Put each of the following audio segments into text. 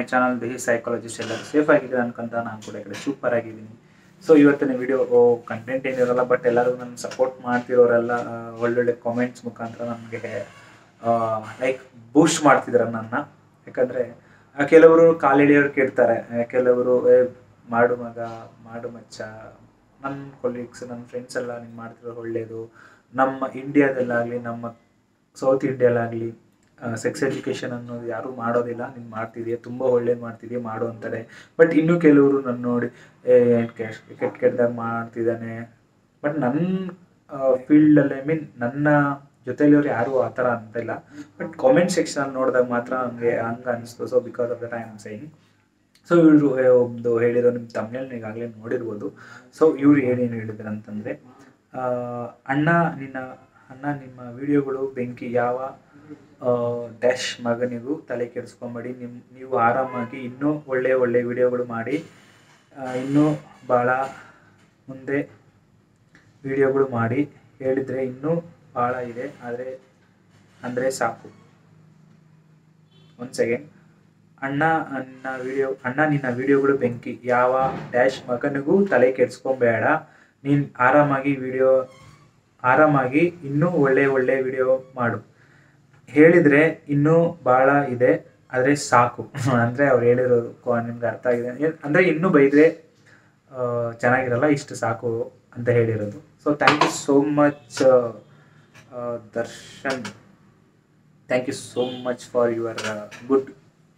channel ದೇಹಿ psychologist ಎಲ್ಲರೂ safe ಆಗಿದ್ದೀರಾ ಅನ್ಕೊಂತ ನಾನು ಕೂಡ ಈ ಕಡೆ ಸೂಪರ್ ಆಗಿದ್ದೀನಿ ಸೊ ಇವತ್ತಿನ ವಿಡಿಯೋ ಕಂಟೆಂಟ್ ಏನಿರಲ್ಲ ಬಟ್ ಎಲ್ಲರೂ ನನ್ನ ಸಪೋರ್ಟ್ ಮಾಡ್ತಿರೋರೆಲ್ಲ ಆ, ಒಳ್ಳೊಳ್ಳೆ ಕಾಮೆಂಟ್ಸ್ ಮುಖಾಂತರ ನನಗೆ ಲೈಕ್ ಬೂಸ್ಟ್ ಮಾಡ್ತಿದ್ದಾರೆ ನನ್ನ ಯಾಕಂದರೆ ಕೆಲವರು ಕಾಲಿಡಿಯೋರು ಕೇಳ್ತಾರೆ ಆ, ಕೆಲವರು ಏ ಮಾಡು ಮಗ ಮಾಡು ಮಚ್ಚ ನನ್ನ ಕೊಲೀಗ್ಸ್ ನನ್ನ ಫ್ರೆಂಡ್ಸ್ ಎಲ್ಲ ನೀನು ಮಾಡ್ತಿರೋದು ಒಳ್ಳೆಯದು ನಮ್ಮ ಇಂಡಿಯಾದಲ್ಲಾಗಲಿ ನಮ್ಮ ಸೌತ್ ಇಂಡಿಯಾಲಾಗಲಿ ಸೆಕ್ಸ್ ಎಜುಕೇಷನ್ ಅನ್ನೋದು ಯಾರೂ ಮಾಡೋದಿಲ್ಲ ನೀನು ಮಾಡ್ತಿದೀಯ ತುಂಬ ಒಳ್ಳೇದು ಮಾಡ್ತಿದೀಯ ಮಾಡು ಅಂತಾರೆ ಬಟ್ ಇನ್ನೂ ಕೆಲವರು ನನ್ನ ನೋಡಿ ಏ ಕೆಟ್ಟ ಕೆಟ್ಟದಾಗ ಮಾಡ್ತಿದ್ದಾನೆ ಬಟ್ ನನ್ನ ಫೀಲ್ಡಲ್ಲಿ ಐ ಮೀನ್ ನನ್ನ ಜೊತೆಲಿರೋರು ಯಾರೂ ಆ ಥರ ಅಂತಿಲ್ಲ ಬಟ್ ಕಾಮೆಂಟ್ ಸೆಕ್ಷನ್ ನೋಡಿದಾಗ ಮಾತ್ರ ನನಗೆ ಹಂಗೆ ಅನಿಸ್ತು so because of that I am saying so ಇವರು ಒಂದು ಹೇಳಿರೋ ನಿಮ್ಮ ತಮ್ಮನೇಲಿ ಈಗಾಗಲೇ ನೋಡಿರ್ಬೋದು ಸೊ ಇವ್ರು ಏನೇನು ಹೇಳಿದ್ರು ಅಂತಂದರೆ ಅಣ್ಣ ನಿನ್ನ ಅಣ್ಣ ನಿಮ್ಮ ವಿಡಿಯೋಗಳು ಬೆಂಕಿ ಯಾವ ಡ್ಯಾಶ್ ಮಗನಿಗೂ ತಲೆ ಕೆಡಿಸ್ಕೊಂಬೇಡಿ ನಿಮ್ಮ ನೀವು ಆರಾಮಾಗಿ ಇನ್ನೂ ಒಳ್ಳೆಯ ಒಳ್ಳೆಯ ವಿಡಿಯೋಗಳು ಮಾಡಿ ಆ, ಇನ್ನೂ ಭಾಳ ಮುಂದೆ ವಿಡಿಯೋಗಳು ಮಾಡಿ ಹೇಳಿದರೆ ಇನ್ನೂ ಭಾಳ ಇದೆ ಆದರೆ ಅಂದರೆ ಸಾಕು ಒಂದು ಸೆಕೆಂಡ್ ಅಣ್ಣ ನಿನ್ನ ವಿಡಿಯೋ ಅಣ್ಣ ನಿನ್ನ ವಿಡಿಯೋಗಳು ಬೆಂಕಿ ಯಾವ ಡ್ಯಾಶ್ ಮಗನಿಗೂ ತಲೆ ಕೆಡಿಸ್ಕೊಂಬೇಡ ನೀನು ಆರಾಮಾಗಿ ವಿಡಿಯೋ ಆರಾಮಾಗಿ ಇನ್ನೂ ಒಳ್ಳೆ ಒಳ್ಳೆ ವಿಡಿಯೋ ಮಾಡು ಹೇಳಿದರೆ ಇನ್ನೂ ಭಾಳ ಇದೆ ಆದರೆ ಸಾಕು ಅಂದರೆ ಅವ್ರು ಹೇಳಿರೋದು ಕೊ- ನಿಮ್ಗೆ ಅರ್ಥ ಆಗಿದೆ ಏನ್- ಅಂದರೆ ಇನ್ನೂ ಬೈದರೆ ಆ, ಚೆನ್ನಾಗಿರಲ್ಲ ಇಷ್ಟು ಸಾಕು ಅಂತ ಹೇಳಿರೋದು so thank you so much Darshan thank you so much for your good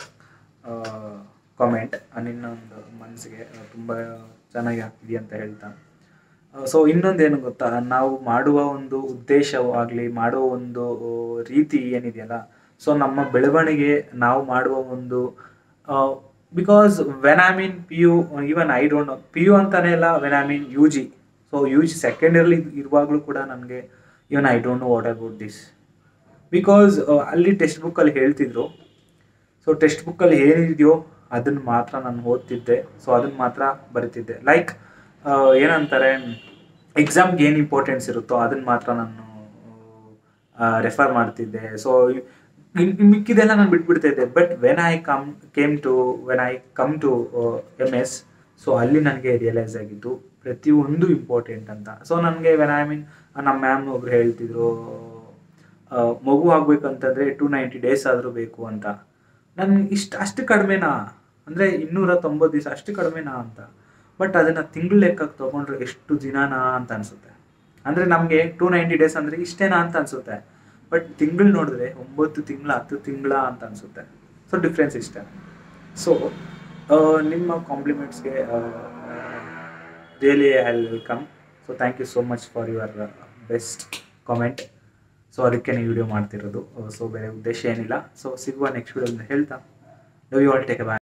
comment ನಿನ್ನ ಒಂದು ಮನಸ್ಸಿಗೆ ತುಂಬ ಚೆನ್ನಾಗಿ ಆಗ್ತಿದೆಯಾ ಅಂತ ಹೇಳ್ತಾ ಸೊ ಇನ್ನೊಂದೇನು ಗೊತ್ತಾ ನಾವು ಮಾಡುವ ಒಂದು ಉದ್ದೇಶವಾಗಲಿ ಮಾಡುವ ಒಂದು ಆ, ರೀತಿ ಏನಿದೆಯಲ್ಲ ಸೊ ನಮ್ಮ ಬೆಳವಣಿಗೆ ನಾವು ಮಾಡುವ ಒಂದು because when I mean P U even I don't know P U ಅಂತಾನೆ ಇಲ್ಲ when I mean U G so U G second ಇಯರ್ಲಿ ಇರುವಾಗಲೂ ಕೂಡ ನನಗೆ even I don't know what about this because ಅಲ್ಲಿ ಟೆಕ್ಸ್ಟ್ ಬುಕ್ಕಲ್ಲಿ ಹೇಳ್ತಿದ್ರು ಸೊ ಟೆಕ್ಸ್ಟ್ ಬುಕ್ಕಲ್ಲಿ ಏನಿದೆಯೋ ಅದನ್ನು ಮಾತ್ರ ನಾನು ಓದ್ತಿದ್ದೆ ಸೊ ಅದನ್ನು ಮಾತ್ರ ಬರಿತಿದ್ದೆ ಲೈಕ್ ಏನಂತಾರೆ ಎಕ್ಸಾಮ್ಗೆ ಏನು ಇಂಪಾರ್ಟೆನ್ಸ್ ಇರುತ್ತೋ ಅದನ್ನು ಮಾತ್ರ ನಾನು ರೆಫರ್ ಮಾಡ್ತಿದ್ದೆ ಸೊ ಮಿಕ್ಕಿದೆಲ್ಲ ನಾನು ಬಿಟ್ಬಿಡ್ತಾ ಇದ್ದೆ but when I come came to when I come to M S so ಅಲ್ಲಿ ನನಗೆ ರಿಯಲೈಸ್ ಆಗಿದ್ದು ಪ್ರತಿಯೊಂದು ಇಂಪಾರ್ಟೆಂಟ್ ಅಂತ ಸೊ ನನಗೆ ವೆನ್ ಐ ಮೀನ್ ನಮ್ಮ ಮ್ಯಾಮ್ ಒಬ್ರು ಹೇಳ್ತಿದ್ರು ಆ, ಮಗು ಆಗ್ಬೇಕಂತಂದ್ರೆ ಟು ನೈಂಟಿ ಡೇಸ್ ಆದರೂ ಬೇಕು ಅಂತ ನನ್ಗೆ ಇಷ್ಟು ಅಷ್ಟು ಕಡಿಮೆನಾ ಅಂದರೆ ಇನ್ನೂರ ತೊಂಬತ್ತು ದಿವಸ ಅಷ್ಟು ಕಡಿಮೆನಾ ಅಂತ ಬಟ್ ಅದನ್ನು ತಿಂಗಳು ಲೆಕ್ಕಕ್ಕೆ ತೊಗೊಂಡ್ರೆ ಎಷ್ಟು ದಿನನಾ ಅಂತ ಅನಿಸುತ್ತೆ ಅಂದರೆ ನಮಗೆ ಟು ನೈಂಟಿ ಡೇಸ್ ಅಂದರೆ ಇಷ್ಟೇನಾ ಅಂತ ಅನಿಸುತ್ತೆ ಬಟ್ ತಿಂಗಳು ನೋಡಿದ್ರೆ ಒಂಬತ್ತು ತಿಂಗಳ ಹತ್ತು ತಿಂಗಳ ಅಂತ ಅನಿಸುತ್ತೆ ಸೊ ಡಿಫ್ರೆನ್ಸ್ ಇಷ್ಟೇ ಸೊ ನಿಮ್ಮ ಕಾಂಪ್ಲಿಮೆಂಟ್ಸ್ಗೆ really I welcome so thank you so much for your best comment so ಅದಕ್ಕೆ ನೀವು ವಿಡಿಯೋ ಮಾಡ್ತಿರೋದು ಸೊ ಬೇರೆ ಉದ್ದೇಶ ಏನಿಲ್ಲ ಸೊ ಸಿಗುವ ನೆಕ್ಸ್ಟ್ ವಿಡಿಯೋ ಹೇಳ್ತಾ love you all take bye